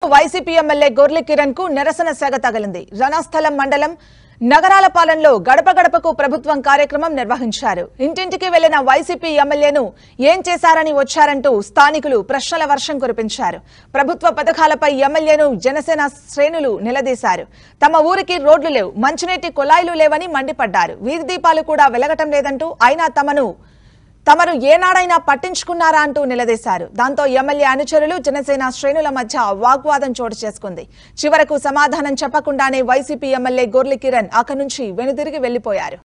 YCP MLA గొర్లె కిరణ్ కు నిరసన సెగ తగిలింది రణస్థలం మండలం నగరాల పాలనలో గడప గడపకు ప్రభుత్వం కార్యక్రమం నిర్వహించారు ఇంటింటికి వెళ్లిన వైసీపీ ఎమ్మెల్యేను ఏం చేశారని వచ్చారంటూ స్థానికులు ప్రశ్నల వర్షం కురిపించారు ప్రభుత్వ పథకాలపై ఎమ్మెల్యేను జనసేన శ్రేణులు నిలదీశారు తమ ఊరికి రోడ్లు లేవు మంచినీటి కుళాయిలు లేవని మండిపడ్డారు వీధి దీపాలు కూడా వెలగటం లేదంటూ అయినా తమను తమను ఏనాడైనా పట్టించుకున్నారా అంటూ నిలదీశారు దాంతో ఎమ్మెల్యే అనుచరులు జనసేన శ్రేణుల మధ్య వాగ్వాదం చోటు చేసుకుంది చివరకు సమాధానం చెప్పకుండానే వైసీపీ ఎమ్మెల్యే గొర్లి కిరణ్ అక్కడి నుంచి వెనుదిరిగి వెళ్లిపోయారు